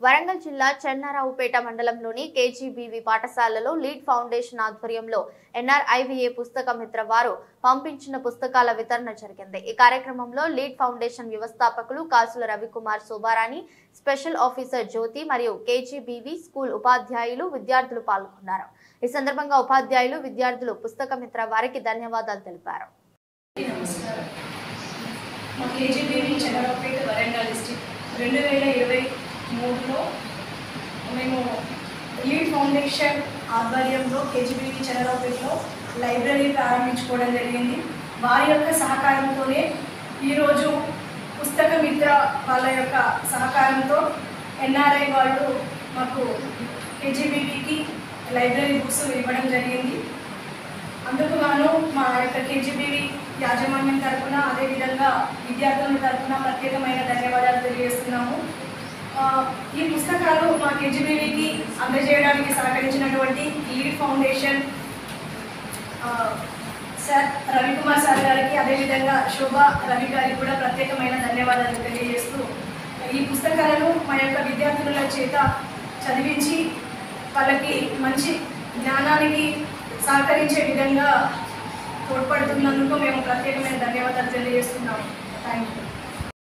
వరంగల్ జిల్లా చెన్నారావుపేట మండలంలోని కేజీబీవి పాఠశాలలో లీడ్ ఫౌండేషన్ ఆధ్వర్యంలో ఎన్ఆర్ఐవిఏ పుస్తక మిత్ర వారు పంపించిన పుస్తకాల వితరణ జరిగింది ఈ కార్యక్రమంలో లీడ్ ఫౌండేషన్ వ్యవస్థాపకులు కాసుల రవికుమార్ శోభారాణి స్పెషల్ ఆఫీసర్ జ్యోతి మరియు కేజీబీవి స్కూల్ ఉపాధ్యాయులు విద్యార్థులు పాల్గొన్నారు ఈ సందర్భంగా ఉపాధ్యాయులు విద్యార్థులు పుస్తక మిత్ర వారికి ధన్యవాదాలు తెలిపారు నమస్కారం మా కేజీబీవి చంద్రపేట వరంగల్ డిస్టిక్ రెండు వేల ఇరవై మూడులో మేము లీడ్ ఫౌండేషన్ ఆధ్వర్యంలో కేజీబీవి చంద్రపేటలో లైబ్రరీ ప్రారంభించుకోవడం జరిగింది వారి యొక్క సహకారంతోనే ఈరోజు పుస్తక మిత్ర వాళ్ళ యొక్క సహకారంతో ఎన్ఆర్ఐ వాళ్ళు మాకు కేజీబీవీకి లైబ్రరీ బుక్స్ ఇవ్వడం జరిగింది అందుకు గాను మా యొక్క కేజీబీవి యాజమాన్యం తరఫున అదేవిధంగా విద్యార్థుల తరఫున ప్రత్యేకమైన ధన్యవాదాలు తెలియజేస్తున్నాము ఆ, ఈ పుస్తకాలు మా కేజీబీవికి అందజేయడానికి సహకరించినటువంటి లీడ్ ఫౌండేషన్ ఆ, సార్ రవికుమార్ సార్ గారికి అదేవిధంగా శోభ రవి గారికి కూడా ప్రత్యేకమైన ధన్యవాదాలు తెలియజేస్తూ ఈ పుస్తకాలను మా యొక్క విద్యార్థుల చేత చదివించి వాళ్ళకి మంచి జ్ఞానానికి సహకరించే విధంగా తోడ్పడుతున్నందుకు మేము ప్రత్యేకమైన ధన్యవాదాలు తెలియజేస్తున్నాము థ్యాంక్ యూ